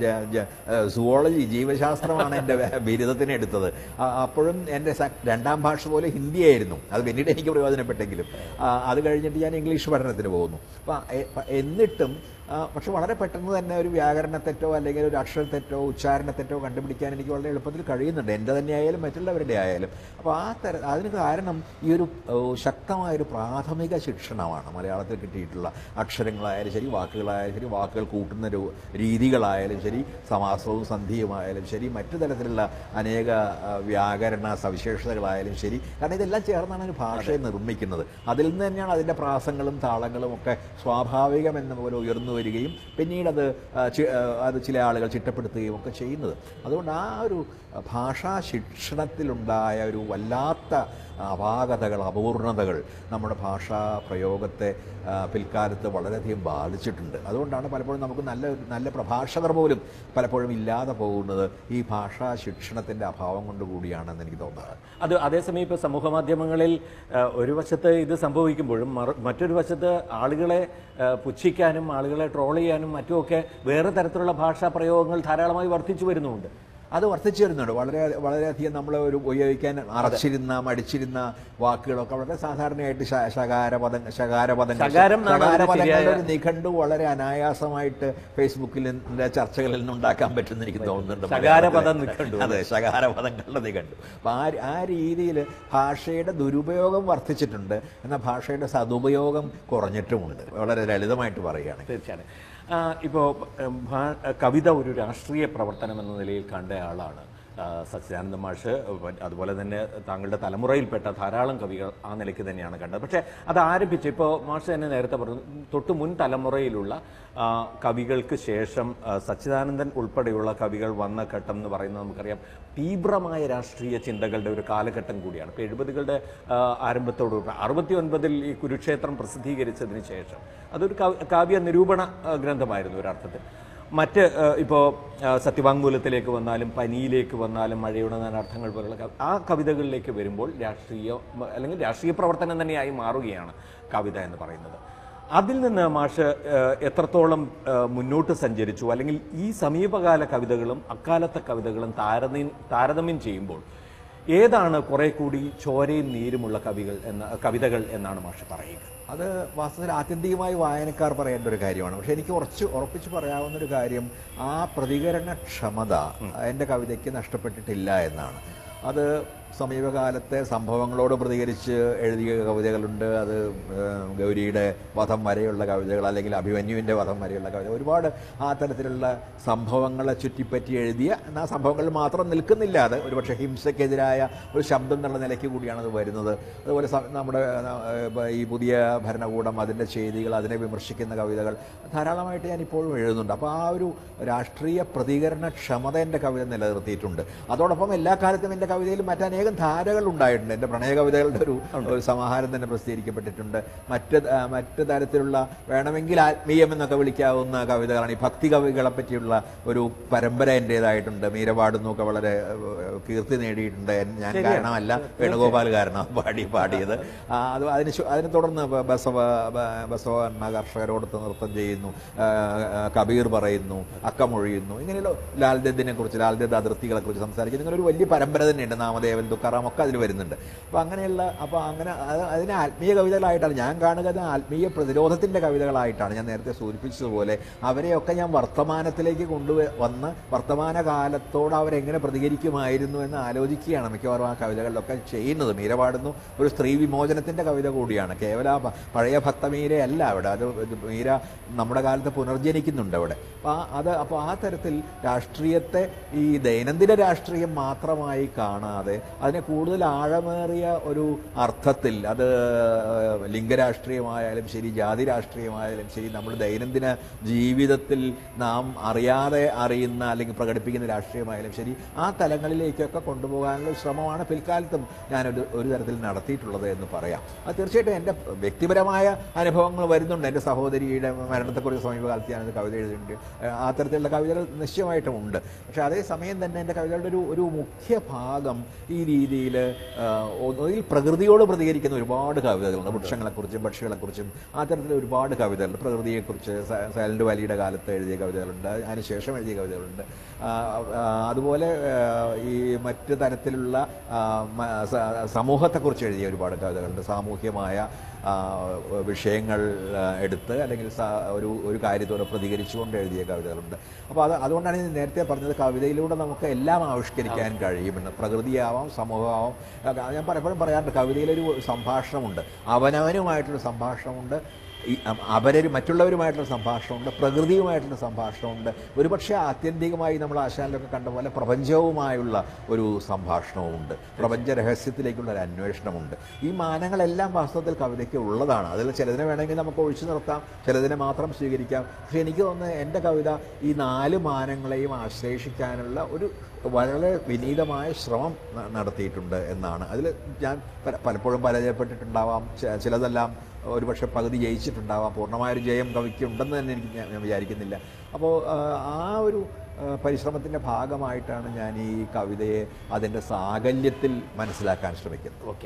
സുവോളജി ജീവശാസ്ത്രമാണ് എൻ്റെ ബിരുദത്തിന് എടുത്തത് ആ, അപ്പോഴും എൻ്റെ സ- രണ്ടാം ഭാഷ പോലെ ഹിന്ദിയായിരുന്നു അത് പിന്നീട് എനിക്ക് പ്രയോജനപ്പെട്ടെങ്കിലും ആ, അത് കഴിഞ്ഞിട്ട് ഞാൻ ഇംഗ്ലീഷ് പഠനത്തിന് പോകുന്നു അപ്പം എന്നിട്ടും ആ, പക്ഷെ വളരെ പെട്ടെന്ന് തന്നെ ഒരു വ്യാകരണ തെറ്റോ അല്ലെങ്കിൽ ഒരു അക്ഷര തെറ്റോ ഉച്ചാരണ തെറ്റോ കണ്ടുപിടിക്കാൻ എനിക്ക് വളരെ എളുപ്പത്തിൽ കഴിയുന്നുണ്ട് എൻ്റെ തന്നെ ആയാലും മറ്റുള്ളവരുടെ ആയാലും അപ്പോൾ ആ തര അതിന് കാരണം ഈ ഒരു ഓ, ശക്തമായൊരു പ്രാഥമിക ശിക്ഷണമാണ് മലയാളത്തിൽ കിട്ടിയിട്ടുള്ള അക്ഷരങ്ങളായാലും ശരി വാക്കുകളായാലും ശരി വാക്കുകൾ കൂട്ടുന്ന രൂ- രീതികളായാലും ശരി സമാസവും സന്ധിയുമായാലും ശരി മറ്റു തരത്തിലുള്ള അനേക ആ, വ്യാകരണ സവിശേഷതകളായാലും ശരി കാരണം ഇതെല്ലാം ചേർന്നാണ് ഒരു ഭാഷയെ നിർമ്മിക്കുന്നത് അതിൽ നിന്ന് തന്നെയാണ് അതിൻ്റെ പ്രാസങ്ങളും താളങ്ങളും ഒക്കെ സ്വാഭാവികം എന്ന പോലെ ഉയർന്നു വരികയും പിന്നീട് അത് ആ, ചി- ആ, അത് ചില ആളുകൾ ചിട്ടപ്പെടുത്തുകയും ഒക്കെ ചെയ്യുന്നത് അതുകൊണ്ട് ആ ഒരു ഭാഷാ ശിക്ഷണത്തിലുണ്ടായ ഒരു വല്ലാത്ത അപാകതകൾ അപൂർണതകൾ നമ്മുടെ ഭാഷാ പ്രയോഗത്തെ ആ, പിൽക്കാലത്ത് വളരെയധികം ബാധിച്ചിട്ടുണ്ട് അതുകൊണ്ടാണ് പലപ്പോഴും നമുക്ക് നല്ല നല്ല പ്രഭാഷകർ പോലും പലപ്പോഴും ഇല്ലാതെ പോകുന്നത് ഈ ഭാഷാ ശിക്ഷണത്തിൻ്റെ അഭാവം കൊണ്ട് കൂടിയാണെന്ന് എനിക്ക് തോന്നുന്നത് അത് അതേസമയം ഇപ്പോൾ സമൂഹ മാധ്യമങ്ങളിൽ ആ, ഒരു വശത്ത് ഇത് സംഭവിക്കുമ്പോഴും മറു- മറ്റൊരു വശത്ത് ആളുകളെ ആ, പുച്ഛിക്കാനും ആളുകളെ ട്രോൾ ചെയ്യാനും മറ്റുമൊക്കെ വേറെ തരത്തിലുള്ള ഭാഷാ പ്രയോഗങ്ങൾ ധാരാളമായി വർദ്ധിച്ചു വരുന്നുമുണ്ട് അത് വർദ്ധിച്ചു വരുന്നുണ്ട് വളരെ വളരെയധികം നമ്മൾ ഒരു ഉപയോഗിക്കാൻ അറച്ചിരുന്ന മടിച്ചിരുന്ന വാക്കുകളൊക്കെ വളരെ സാധാരണയായിട്ട് ശ- ശകാരപദം ശകാരപദങ്ങൾ ശകാരം എന്നാണ് അതിന്റെ ശകാരപദങ്ങളുടെ ശരിയായ- ഒരു നിഘണ്ടു വളരെ അനായാസമായിട്ട് ഫേസ്ബുക്കിൽ ചർച്ചകളിൽ നിന്ന് ഉണ്ടാക്കാൻ പറ്റുമെന്ന് എനിക്ക് തോന്നുന്നുണ്ട് ശകാരപദം മലയാളത്തിൽ. നിഘണ്ടു. അതെ ശകാരപദങ്ങളുടെ നിഘണ്ടു അപ്പം ആ ആ രീതിയിൽ ഭാഷയുടെ ദുരുപയോഗം വർദ്ധിച്ചിട്ടുണ്ട് എന്നാൽ ഭാഷയുടെ സതുപയോഗം കുറഞ്ഞിട്ടുമുണ്ട് വളരെ ലളിതമായിട്ട് പറയുകയാണെങ്കിൽ തീർച്ചയായും ഇപ്പോൾ കവിത ഒരു രാഷ്ട്രീയ പ്രവർത്തനം എന്ന നിലയിൽ കണ്ട ആളാണ് ആ, സച്ചിദാനന്ദ മാഷ് അതുപോലെ തന്നെ താങ്കളുടെ തലമുറയിൽപ്പെട്ട ധാരാളം കവികൾ ആ നിലയ്ക്ക് തന്നെയാണ് കണ്ടത് പക്ഷേ അത് ആരംഭിച്ച് ഇപ്പോൾ മാഷ് തന്നെ നേരത്തെ പറഞ്ഞു തൊട്ട് മുൻ തലമുറയിലുള്ള ആ, കവികൾക്ക് ശേഷം ആ, സച്ചിദാനന്ദൻ ഉൾപ്പെടെയുള്ള കവികൾ വന്ന ഘട്ടം എന്ന് പറയുന്നത് നമുക്കറിയാം തീവ്രമായ രാഷ്ട്രീയ ചിന്തകളുടെ ഒരു കാലഘട്ടം കൂടിയാണ് ഇപ്പോൾ എഴുപതുകളുടെ ആരംഭത്തോടുകൂടി അറുപത്തി ഒൻപതിൽ ഈ കുരുക്ഷേത്രം പ്രസിദ്ധീകരിച്ചതിന് ശേഷം അതൊരു കവ- കാവ്യ നിരൂപണ ആ, ഗ്രന്ഥമായിരുന്നു ഒരർത്ഥത്തിൽ മറ്റ് ഇപ്പോൾ സത്യവാങ്മൂലത്തിലേക്ക് വന്നാലും പനിയിലേക്ക് വന്നാലും മഴയുടെ അർത്ഥങ്ങൾ പോലുള്ള കവ- ആ കവിതകളിലേക്ക് വരുമ്പോൾ രാഷ്ട്രീയ അല്ലെങ്കിൽ രാഷ്ട്രീയ പ്രവർത്തനം തന്നെയായി മാറുകയാണ് കവിത എന്ന് പറയുന്നത് അതിൽ നിന്ന് മാഷ് ഏഹ്, എത്രത്തോളം ഏഹ്, മുന്നോട്ട് സഞ്ചരിച്ചു അല്ലെങ്കിൽ ഈ സമീപകാല കവിതകളും അക്കാലത്തെ കവിതകളും താരതമ്യം താരതമ്യം ചെയ്യുമ്പോൾ ഏതാണ് കുറെ കൂടി ചോരയും നീരുമുള്ള കവികൾ എന്ന കവിതകൾ എന്നാണ് മാഷ് പറയുക അത് വാസ്തവത്തിൽ ആത്യന്തികമായി വായനക്കാർ പറയേണ്ട ഒരു കാര്യമാണ് പക്ഷെ എനിക്ക് ഉറച്ച് ഉറപ്പിച്ച് പറയാവുന്ന ഒരു കാര്യം ആ പ്രതികരണ ക്ഷമത എൻ്റെ കവിതയ്ക്ക് നഷ്ടപ്പെട്ടിട്ടില്ല എന്നാണ് അത് സമീപകാലത്തെ സംഭവങ്ങളോട് പ്രതികരിച്ച് എഴുതിയ കവിതകളുണ്ട് അത് ഏഹ്, ഗൗരിയുടെ വധം വരെയുള്ള കവിതകൾ അല്ലെങ്കിൽ അഭിമന്യുവിൻ്റെ വധം വരെയുള്ള കവിത ഒരുപാട് ആ തരത്തിലുള്ള സംഭവങ്ങളെ ചുറ്റിപ്പറ്റി എഴുതിയ എന്നാൽ സംഭവങ്ങളിൽ മാത്രം നിൽക്കുന്നില്ല അത് ഒരുപക്ഷെ ഹിംസയ്ക്കെതിരായ ഒരു ശബ്ദം എന്നുള്ള നിലയ്ക്ക് കൂടിയാണ് അത് വരുന്നത് അതുപോലെ സ- നമ്മുടെ ഏഹ്, ഈ പുതിയ ഭരണകൂടം അതിൻ്റെ ചെയ്തികൾ അതിനെ വിമർശിക്കുന്ന കവിതകൾ ധാരാളമായിട്ട് ഞാൻ ഇപ്പോഴും എഴുതുന്നുണ്ട് അപ്പോൾ ആ ഒരു രാഷ്ട്രീയ പ്രതികരണ ക്ഷമത എൻ്റെ കവിത നിലനിർത്തിയിട്ടുണ്ട് അതോടൊപ്പം എല്ലാ കാലത്തും എൻ്റെ കവിതയിൽ മറ്റനേകം ധാരകൾ ഉണ്ടായിട്ടുണ്ട് എൻ്റെ പ്രണയ കവിതകളുടെ ഒരു ഒരു സമാഹാരം തന്നെ പ്രസിദ്ധീകരിക്കപ്പെട്ടിട്ടുണ്ട് മറ്റ് ആ, മറ്റ് തരത്തിലുള്ള വേണമെങ്കിൽ ആത്മീയം എന്നൊക്കെ വിളിക്കാവുന്ന കവിതകളാണ് ഈ ഭക്തി കവികളെ പറ്റിയുള്ള ഒരു പരമ്പര എൻ്റേതായിട്ടുണ്ട് മീരപാടുന്നൊക്കെ വളരെ ഏഹ്, കീർത്തി നേടിയിട്ടുണ്ട് എൻ- ഞാൻ കാരണമല്ല വേണുഗോപാൽ കാരണം പാടി പാടിയത് ആ, അത് അതിന് ശു- അതിനെ തുടർന്ന് ബ- ബസവ ബ- ബസവണ്ണ കർഷകരോടൊത്ത് നൃത്തം ചെയ്യുന്നു ആ, ആ, കബീർ പറയുന്നു അക്കമൊഴിയുന്നു ഇങ്ങനെയുള്ള ലാൽദത്തിനെ കുറിച്ച് ലാൽദത്ത് അതിർത്തികളെ കുറിച്ച് സംസാരിക്കുന്നു ഇങ്ങനെ ഒരു വലിയ പരമ്പര തന്നെയുണ്ട് നാമദേവൻ തുക്കാറാം ഒക്കെ അതിൽ വരുന്നുണ്ട് അപ്പോൾ അങ്ങനെയുള്ള അപ്പോൾ അങ്ങനെ അത് അതിനെ ആത്മീയ കവിതകളായിട്ടാണ് ഞാൻ കാണുക അത് ആത്മീയ പ്രതിരോധത്തിൻ്റെ കവിതകളായിട്ടാണ് ഞാൻ നേരത്തെ സൂചിപ്പിച്ചതുപോലെ അവരെയൊക്കെ ഞാൻ വർത്തമാനത്തിലേക്ക് കൊണ്ടുവന്ന് വർത്തമാന കാലത്തോട് അവരെങ്ങനെ പ്രതികരിക്കുമായിരുന്നു എന്ന് ആലോചിക്കുകയാണ് മിക്കവാറും ആ കവിതകളിലൊക്കെ ചെയ്യുന്നത് മീര പാടുന്നു ഒരു സ്ത്രീ വിമോചനത്തിൻ്റെ കവിത കൂടിയാണ് കേവല ആ പ- പഴയ ഭക്തമീരയല്ല അവിടെ അത് ഇത് മീര നമ്മുടെ കാലത്ത് പുനർജനിക്കുന്നുണ്ട് അവിടെ അപ്പോൾ ആ അത് അപ്പോൾ ആ തരത്തിൽ രാഷ്ട്രീയത്തെ ഈ ദൈനംദിന രാഷ്ട്രീയം മാത്രമായി കാണാതെ അതിനെ കൂടുതൽ ആഴമേറിയ ഒരു അർത്ഥത്തിൽ അത് ലിംഗരാഷ്ട്രീയമായാലും ശരി ജാതി രാഷ്ട്രീയമായാലും ശരി നമ്മൾ ദൈനംദിന ജീവിതത്തിൽ നാം അറിയാതെ അറിയുന്ന അല്ലെങ്കിൽ പ്രകടിപ്പിക്കുന്ന രാഷ്ട്രീയമായാലും ശരി ആ തലങ്ങളിലേക്കൊക്കെ കൊണ്ടുപോകാനുള്ള ഒരു ശ്രമമാണ് പിൽക്കാലത്തും ഞാനൊരു ഒരു തരത്തിൽ നടത്തിയിട്ടുള്ളത് എന്ന് പറയാം അത് തീർച്ചയായിട്ടും എൻ്റെ വ്യക്തിപരമായ അനുഭവങ്ങൾ വരുന്നുണ്ട് എൻ്റെ സഹോദരിയുടെ മരണത്തെക്കുറിച്ച് സമീപകാലത്ത് ഞാനത് കവിത എഴുതിയിട്ടുണ്ട് ആ തരത്തിലുള്ള കവിതകൾ നിശ്ചയമായിട്ടും ഉണ്ട് പക്ഷേ അതേസമയം തന്നെ എൻ്റെ കവിതകളുടെ ഒരു ഒരു മുഖ്യ ഭാഗം ഈ രീതിയിൽ ഒന്നിൽ പ്രകൃതിയോട് പ്രതികരിക്കുന്ന ഒരുപാട് കവിതകളുണ്ട് വൃക്ഷങ്ങളെക്കുറിച്ചും പക്ഷികളെക്കുറിച്ചും ആ തരത്തിൽ ഒരുപാട് കവിതകളുണ്ട് പ്രകൃതിയെക്കുറിച്ച് സ- സൈലന്റ് വാലിയുടെ കാലത്ത് എഴുതിയ കവിതകളുണ്ട് അതിനുശേഷം എഴുതിയ കവിതകളുണ്ട് ആ, ആ, അതുപോലെ ആ, ഈ മറ്റ് തരത്തിലുള്ള ആ, മ- സ- സമൂഹത്തെക്കുറിച്ച് എഴുതിയ ഒരുപാട് കവിതകളുണ്ട് സാമൂഹ്യമായ ആ, വിഷയങ്ങൾ ആ, എടുത്ത് അല്ലെങ്കിൽ സ- ഒരു ഒരു കാര്യത്തോട് പ്രതികരിച്ചുകൊണ്ട് എഴുതിയ കവിതകളുണ്ട് അപ്പോൾ അത് അതുകൊണ്ടാണ് ഞാൻ നേരത്തെ പറഞ്ഞത് കവിതയിലൂടെ നമുക്ക് എല്ലാം ആവിഷ്കരിക്കാൻ കഴിയുമെന്ന് പ്രകൃതിയാവാം സമൂഹമാവാം ആ, ഞാൻ പലപ്പോഴും പറയാറുണ്ട് കവിതയിലൊരു സംഭാഷണമുണ്ട് അവനവനുമായിട്ടൊരു സംഭാഷണമുണ്ട് ഈ അ- അവരൊരു മറ്റുള്ളവരുമായിട്ടുള്ള സംഭാഷണമുണ്ട് പ്രകൃതിയുമായിട്ടുള്ള സംഭാഷണമുണ്ട് ഒരുപക്ഷെ ആത്യന്തികമായി നമ്മൾ ആശാനിലൊക്കെ കണ്ട പോലെ പ്രപഞ്ചവുമായുള്ള ഒരു സംഭാഷണവുമുണ്ട് പ്രപഞ്ച രഹസ്യത്തിലേക്കുള്ള ഒരു അന്വേഷണമുണ്ട് ഈ മാനങ്ങളെല്ലാം വാസ്തവത്തിൽ കവിതയ്ക്ക് ഉള്ളതാണ് അതിൽ ചിലതിനെ വേണമെങ്കിൽ നമുക്ക് ഒഴിച്ചു നിർത്താം ചിലതിനെ മാത്രം സ്വീകരിക്കാം പക്ഷെ എനിക്ക് തോന്നുന്നത് എൻ്റെ കവിത ഈ നാല് മാനങ്ങളെയും ആശ്ലേഷിക്കാനുള്ള ഒരു വളരെ വിനീതമായ ശ്രമം ന- നടത്തിയിട്ടുണ്ട് എന്നാണ് അതിൽ ഞാൻ പല- പലപ്പോഴും പരാജയപ്പെട്ടിട്ടുണ്ടാവാം ച- ചിലതെല്ലാം ഒരുപക്ഷെ പകുതി ജയിച്ചിട്ടുണ്ടാവാം പൂർണ്ണമായൊരു ജയം കവിക്ക് ഉണ്ടെന്ന് തന്നെ എനിക്ക് ഞാൻ ഞാൻ വിചാരിക്കുന്നില്ല അപ്പോൾ ആ, ആ ഒരു ആ, പരിശ്രമത്തിൻ്റെ ഭാഗമായിട്ടാണ് ഞാൻ ഈ കവിതയെ അതിൻ്റെ സാകല്യത്തിൽ മനസ്സിലാക്കാൻ ശ്രമിക്കുന്നത് ഓക്കെ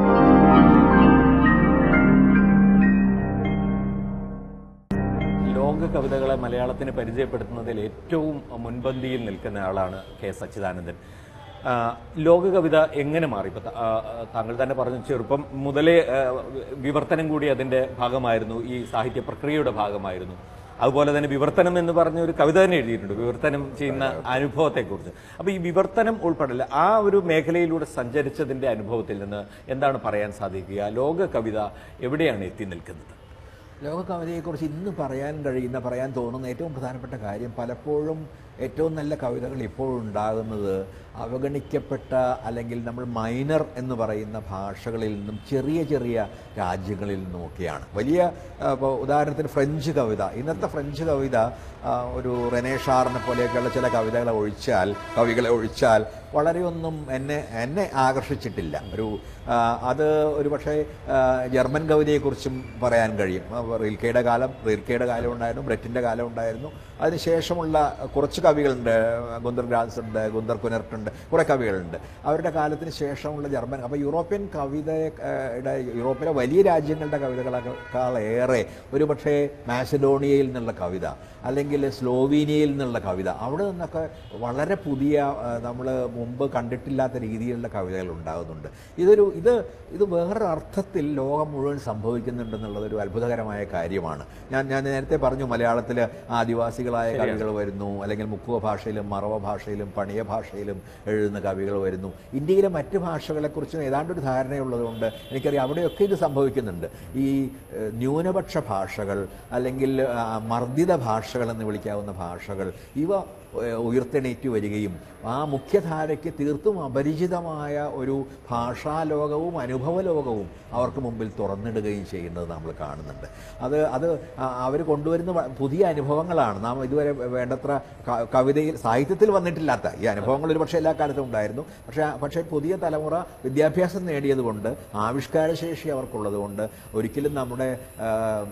ലോക കവിതകളെ മലയാളത്തിന് പരിചയപ്പെടുത്തുന്നതിൽ ഏറ്റവും മുൻപന്തിയിൽ നിൽക്കുന്ന ആളാണ് കെ സച്ചിദാനന്ദൻ ആ, ലോക കവിത എങ്ങനെ മാറി ഇപ്പൊ ത- ആ, താങ്കൾ തന്നെ പറഞ്ഞു ചെറുപ്പം മുതലേ ആ, വിവർത്തനം കൂടി അതിന്റെ ഭാഗമായിരുന്നു ഈ സാഹിത്യ പ്രക്രിയയുടെ ഭാഗമായിരുന്നു അതുപോലെ തന്നെ വിവർത്തനം എന്ന് പറഞ്ഞ ഒരു കവിത തന്നെ എഴുതിയിട്ടുണ്ട് വിവർത്തനം ചെയ്യുന്ന അനുഭവത്തെക്കുറിച്ച് അപ്പൊ ഈ വിവർത്തനം ഉൾപ്പെടില്ല ആ ഒരു മേഖലയിലൂടെ സഞ്ചരിച്ചതിന്റെ അനുഭവത്തിൽ നിന്ന് എന്താണ് പറയാൻ സാധിക്കുക ലോക കവിത എവിടെയാണ് എത്തി നിൽക്കുന്നത് ലോക കവിതയെക്കുറിച്ച് ഇന്ന് പറയാൻ കഴിയുന്ന പറയാൻ തോന്നുന്ന ഏറ്റവും പ്രധാനപ്പെട്ട കാര്യം പലപ്പോഴും ഏറ്റവും നല്ല കവിതകൾ ഇപ്പോഴുണ്ടാകുന്നത് അവഗണിക്കപ്പെട്ട അല്ലെങ്കിൽ നമ്മൾ മൈനർ എന്ന് പറയുന്ന ഭാഷകളിൽ നിന്നും ചെറിയ ചെറിയ രാജ്യങ്ങളിൽ നിന്നുമൊക്കെയാണ് വലിയ ആ, ഇപ്പോൾ ഉദാഹരണത്തിന് ഫ്രഞ്ച് കവിത ഇന്നത്തെ ഫ്രഞ്ച് കവിത ആ, ഒരു റെനേഷാറിനെ പോലെയൊക്കെയുള്ള ചില കവിതകളെ ഒഴിച്ചാൽ കവികളെ ഒഴിച്ചാൽ വളരെയൊന്നും എന്നെ എന്നെ ആകർഷിച്ചിട്ടില്ല ഒരു ആ, അത് ഒരു പക്ഷേ ആ, ജർമ്മൻ കവിതയെക്കുറിച്ചും പറയാൻ കഴിയും ആ, റിൽക്കയുടെ കാലം റിൽക്കയുടെ കാലം ഉണ്ടായിരുന്നു ബ്രെറ്റിൻ്റെ കാലം ഉണ്ടായിരുന്നു അതിനുശേഷമുള്ള കുറച്ച് കവികളുണ്ട് ഗുന്തർ ഗ്രാൻസ് ഉണ്ട് ഗുന്തർ കുനർട്ട് ഉണ്ട് കുറേ കവികളുണ്ട് അവരുടെ കാലത്തിന് ശേഷമുള്ള ജർമ്മൻ അപ്പോൾ യൂറോപ്യൻ കവിതയുടെ യൂറോപ്പിലെ വലിയ രാജ്യങ്ങളുടെ കവിതകളേറെ ഒരു പക്ഷേ മാസഡോണിയയിൽ നിന്നുള്ള കവിത അല്ലെങ്കിൽ സ്ലോവീനിയയിൽ നിന്നുള്ള കവിത അവിടെ നിന്നൊക്കെ വളരെ പുതിയ നമ്മൾ മുമ്പ് കണ്ടിട്ടില്ലാത്ത രീതിയിലുള്ള കവിതകൾ ഉണ്ടാകുന്നുണ്ട് ഇതൊരു ഇത് ഇത് വേറൊരു അർത്ഥത്തിൽ ലോകം മുഴുവൻ സംഭവിക്കുന്നുണ്ടെന്നുള്ളത് ഒരു അത്ഭുതകരമായ കാര്യമാണ് ഞാൻ ഞാൻ നേരത്തെ പറഞ്ഞു മലയാളത്തിൽ ആദിവാസികളായ കവികൾ വരുന്നു അല്ലെങ്കിൽ മുക്കുവ ഭാഷയിലും മറവ ഭാഷയിലും പണിയ ഭാഷയിലും എഴുതുന്ന കവികൾ വരുന്നു ഇന്ത്യയിലെ മറ്റ് ഭാഷകളെക്കുറിച്ചും ഏതാണ്ടൊരു ധാരണയുള്ളതുകൊണ്ട് എനിക്കറിയാം അവിടെയൊക്കെ ഇത് സംഭവിക്കുന്നുണ്ട് ഈ ഏഹ്, ന്യൂനപക്ഷ ഭാഷകൾ അല്ലെങ്കിൽ ആ, മർദ്ദിത ഭാഷകൾ എന്ന് വിളിക്കാവുന്ന ഭാഷകൾ ഇവ ഏഹ്, ഉയർത്തെണീറ്റ് വരികയും ആ മുഖ്യധാരയ്ക്ക് തീർത്തും അപരിചിതമായ ഒരു ഭാഷാലോകവും അനുഭവ ലോകവും അവർക്ക് മുമ്പിൽ തുറന്നിടുകയും ചെയ്യുന്നത് നമ്മൾ കാണുന്നുണ്ട് അത് അത് അവർ കൊണ്ടുവരുന്ന വ- പുതിയ അനുഭവങ്ങളാണ് നാം ഇതുവരെ വേണ്ടത്ര ക- കവിതയിൽ സാഹിത്യത്തിൽ വന്നിട്ടില്ലാത്ത ഈ അനുഭവങ്ങൾ ഒരു പക്ഷേ എല്ലാ കാലത്തും ഉണ്ടായിരുന്നു പക്ഷേ പക്ഷേ പുതിയ തലമുറ വിദ്യാഭ്യാസം നേടിയതുകൊണ്ട് ആവിഷ്കാരശേഷി അവർക്കുള്ളത് കൊണ്ട് ഒരിക്കലും നമ്മുടെ ആ,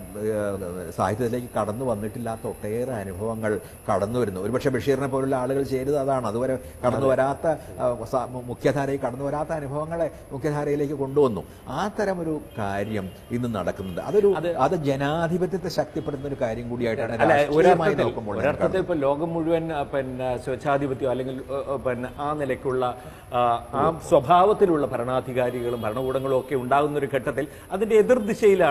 ആ, സാഹിത്യത്തിലേക്ക് കടന്നു വന്നിട്ടില്ലാത്ത ഒട്ടേറെ അനുഭവങ്ങൾ കടന്നു വരുന്നു ഒരുപക്ഷെ ബഷീറിനെ പോലുള്ള ആളുകൾ ചെയ്തത് അതാണ് അതുവരെ കടന്നു വരാത്ത ആ, സ- മുഖ്യധാരയിൽ കടന്നു വരാത്ത അനുഭവങ്ങളെ മുഖ്യധാരയിലേക്ക് കൊണ്ടുവന്നു ആ തരം ഒരു കാര്യം ഇന്ന് നടക്കുന്നുണ്ട് അതൊരു അത് ജനാധിപത്യത്തെ ശക്തിപ്പെടുത്തുന്ന ഒരു കാര്യം കൂടിയായിട്ടാണ് അല്ല രാഷ്ട്രീയമായി ഒരർത്ഥത്തിൽ നോക്കുമ്പോൾ ഞാൻ ഒരർത്ഥത്തിൽ ഇപ്പൊ ലോകം മുഴുവൻ ആ, പിന്നെ സ്വേച്ഛാധിപത്യം അല്ലെങ്കിൽ ഏ, ഏ, പിന്നെ ആ നിലയ്ക്കുള്ള ആ, ആ സ്വഭാവത്തിലുള്ള ഭരണാധികാരികളും ഭരണകൂടങ്ങളും ഒക്കെ ഉണ്ടാകുന്ന ഒരു ഘട്ടത്തിൽ അതിന്റെ എതിർദിശയിലാണ്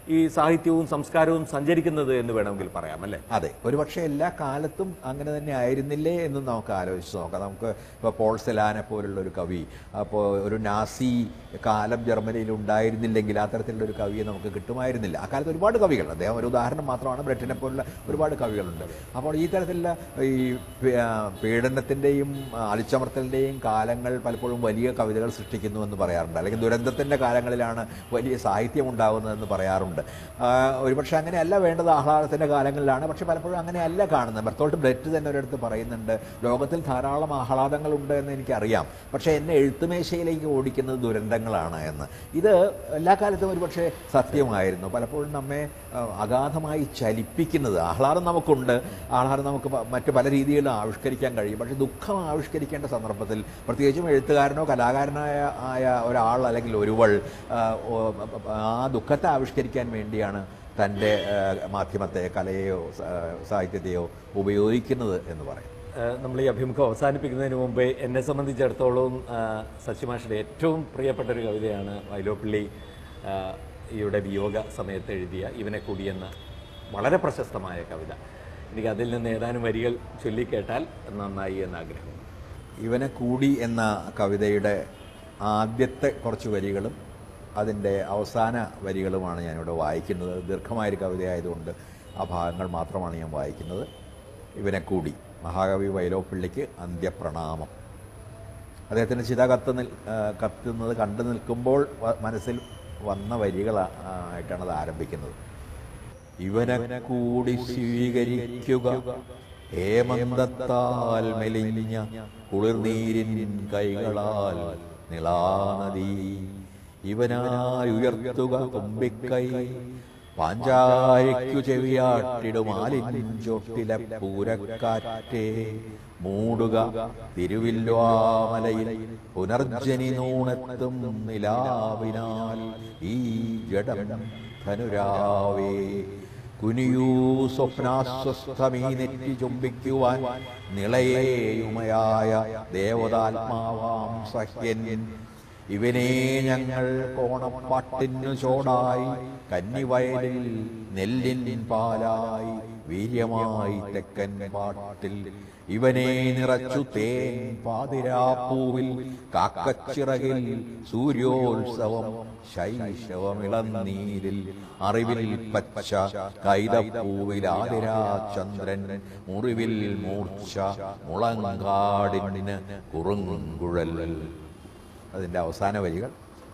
ഈ സാഹിത്യവും സംസ്കാരവും സഞ്ചരിക്കുന്നത് എന്ന് വേണമെങ്കിൽ പറയാം അല്ലേ അതെ ഒരുപക്ഷെ എല്ലാ കാലത്തും അങ്ങനെ തന്നെ ആയിരുന്നില്ലേ എന്ന് നമുക്ക് ആലോചിച്ച് നോക്കാം നമുക്ക് ഇപ്പോൾ പോൾ സെലാനെ പോലുള്ള ഒരു കവി അപ്പോൾ ഒരു നാസി കാലം ജർമ്മനിയിൽ ഉണ്ടായിരുന്നില്ലെങ്കിൽ അത്തരത്തിലുള്ള ഒരു കവിയെ നമുക്ക് കിട്ടുമായിരുന്നില്ല ആ കാലത്ത് ഒരുപാട് കവികൾ അദ്ദേഹം ഒരു ഉദാഹരണം മാത്രമാണ് ബ്രിട്ടനെ പോലുള്ള ഒരുപാട് കവികളുണ്ട് അപ്പോൾ ഈ തരത്തിലുള്ള ഈ പീ- ആ, പീഡനത്തിൻ്റെയും അടിച്ചമർത്തലിൻ്റെയും കാലങ്ങൾ പലപ്പോഴും വലിയ കവിതകൾ സൃഷ്ടിക്കുന്നു എന്ന് പറയാറുണ്ട് അല്ലെങ്കിൽ ദുരന്തത്തിൻ്റെ കാലങ്ങളിലാണ് വലിയ സാഹിത്യം ഉണ്ടാകുന്നതെന്ന് പറയാറുണ്ട് ആ, ഒരുപക്ഷെ അങ്ങനെയല്ല വേണ്ടത് ആഹ്ലാദത്തിൻ്റെ കാലങ്ങളിലാണ് പക്ഷെ പലപ്പോഴും അങ്ങനെയല്ല കാണുന്നത് ബെർത്തോൾട്ട് ബ്രെറ്റ് തന്നെ ഒരിടത്ത് പറയുന്നുണ്ട് ലോകത്തിൽ ധാരാളം ആഹ്ലാദങ്ങളുണ്ട് എന്ന് എനിക്കറിയാം പക്ഷേ എന്നെ എഴുത്തുമേശയിലേക്ക് ഓടിക്കുന്നത് ദുരന്തങ്ങളാണ് എന്ന് ഇത് എല്ലാ കാലത്തും ഒരുപക്ഷെ സത്യമായിരുന്നു പലപ്പോഴും നമ്മെ ആ, അഗാധമായി ചലിപ്പിക്കുന്നത് ആഹ്ലാദം നമുക്കുണ്ട് ആഹ്ലാദം നമുക്ക് പ- മറ്റ് പല രീതിയിലും ആവിഷ്കരിക്കാൻ കഴിയും പക്ഷേ ദുഃഖം ആവിഷ്കരിക്കേണ്ട സന്ദർഭത്തിൽ പ്രത്യേകിച്ചും എഴുത്തുകാരനോ കലാകാരനായ ആയ ഒരാൾ അല്ലെങ്കിൽ ഒരുവൾ ആ, ഓ, ആ ദുഃഖത്തെ ആവിഷ്കരിക്കാൻ വേണ്ടിയാണ് തൻ്റെ ആ, മാധ്യമത്തെ കലയെയോ സ- സാഹിത്യത്തെയോ ഉപയോഗിക്കുന്നത് എന്ന് പറയും ഏഹ് നമ്മൾ ഈ അഭിമുഖം അവസാനിപ്പിക്കുന്നതിന് മുമ്പേ എന്നെ സംബന്ധിച്ചിടത്തോളം ആഹ് സച്ചിമാഷിന്റെ ഏറ്റവും പ്രിയപ്പെട്ട ഒരു കവിതയാണ് വൈലോപ്പിള്ളി ആഹ് യുടെ വിയോഗ സമയത്ത് എഴുതിയ ഇവനെ കൂടിയെന്ന വളരെ പ്രശസ്തമായ കവിത എനിക്ക് അതിൽ നിന്ന് ഏതാനും വരികൾ ചൊല്ലിക്കേട്ടാൽ നന്നായി എന്ന് ആഗ്രഹം ഇവനെ കൂടി എന്ന കവിതയുടെ ആദ്യത്തെ കുറച്ച് വരികളും അതിൻ്റെ അവസാന വരികളുമാണ് ഞാനിവിടെ വായിക്കുന്നത് ദീർഘമായൊരു കവിതയായതുകൊണ്ട് ആ ഭാഗങ്ങൾ മാത്രമാണ് ഞാൻ വായിക്കുന്നത് ഇവനെ കൂടി മഹാകവി വൈലോപ്പിള്ളിക്ക് അന്ത്യപ്രണാമം അദ്ദേഹത്തിൻ്റെ ചിത കത്ത് നിൽ ആ, കത്തുന്നത് കണ്ടു നിൽക്കുമ്പോൾ വ- മനസ്സിൽ വന്ന വരികളായിട്ടാണ് അത് ആരംഭിക്കുന്നത് ഇവനെ കൂടി സ്വീകരിക്കുക ഹേമന്തത്താൽ മെലിഞ്ഞ കുളിർനീരിൻ കൈകളാൽ നിളാനദി ഇവനായി ഉയർത്തുക തുമ്പിക്കൈ പാഞ്ചാരിക്കു ചെവിയാട്ടിടുമാലിൻ ചോട്ടിലെ പൂരക്കാറ്റേ മൂടുക തിരുവില്വാമലയിൽ പുനർജനി നൂണെത്തും നിലാവിനാൽ ഈ ജഡം ധനുരാവേ കുനിയൂ സ്വപ്നാസ്വസ്ഥമീ നെറ്റി ചുംബിക്കുവാൻ നിളയേയുമയായ ദേവതാത്മാവാം സഹ്യൻ ഇവനെ ഞങ്ങൾ കോണപ്പാട്ടിനു ചോടായി കന്നിവയലിൽ നെല്ലിൻ പാലായി വീര്യമായി തെക്കൻ പാട്ടിൽ ഇവനെ നിറച്ചു തേൻ പാതിരാപ്പൂവിൽ കാക്കച്ചിറകിൽ സൂര്യോത്സവം ശൈശവമിളന്നീരിൽ അറിവിൽ പച്ച കൈതപ്പൂവിൽ ആതിരാ ചന്ദ്രൻ മുറിവിൽ മൂർച്ച മുളങ്കാടിന് കുറുങ്കുഴൽ അതിൻ്റെ അവസാന വരികൾ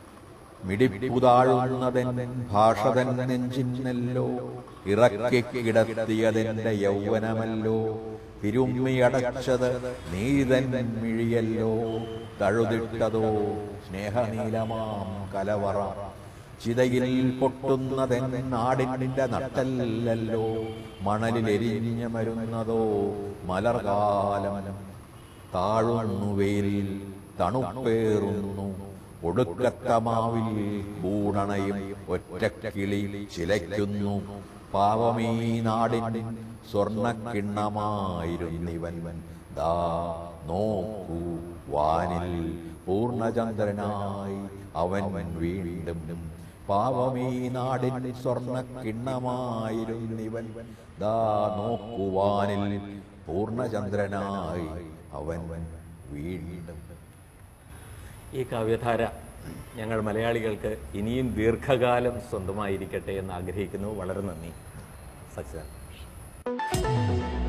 മിടിപ്പുതാഴുന്നതെൻ ഭാഷതൻ നെഞ്ചിന്നല്ലോ ഇറക്കി കിടത്തിയതെന്റെ യൗവനമല്ലോ തിരുമ്മിയടച്ചത് നീതൻ മിഴിയല്ലോ തഴുതിട്ടതോ സ്നേഹനീലമാം കലവറ ചിതയിൽ പൊട്ടുന്നതെൻ നാടിൻ്റെ നട്ടല്ലല്ലോ മണലിലെരിഞ്ഞ മരുന്നതോ മലർകാലം താഴുന്നു വെയിലിൽ തണുപ്പേറുന്നു ഒടുക്കത്തമാവിൽ ബൂണണയും ഒറ്റക്കിളി ചിലയ്ക്കുന്നു പാവമീ നാടിൻ സ്വർണക്കിണ്ണമായിരുന്നിവൻ ദാ നോക്കൂ വാനിൽ പൂർണ്ണചന്ദ്രനായി അവൻ വീണ്ടും പാവമീ നാടിൻ സ്വർണക്കിണ്ണമായിരുന്നിവൻ ദാ നോക്കുവാനിൽ പൂർണ്ണചന്ദ്രനായി അവൻ വീണ്ടും ഈ കാവ്യധാര ഞങ്ങൾ മലയാളികൾക്ക് ഇനിയും ദീർഘകാലം സ്വന്തമായിരിക്കട്ടെ എന്ന് ആഗ്രഹിക്കുന്നു വളരെ നന്ദി സച്ചിദാനന്ദ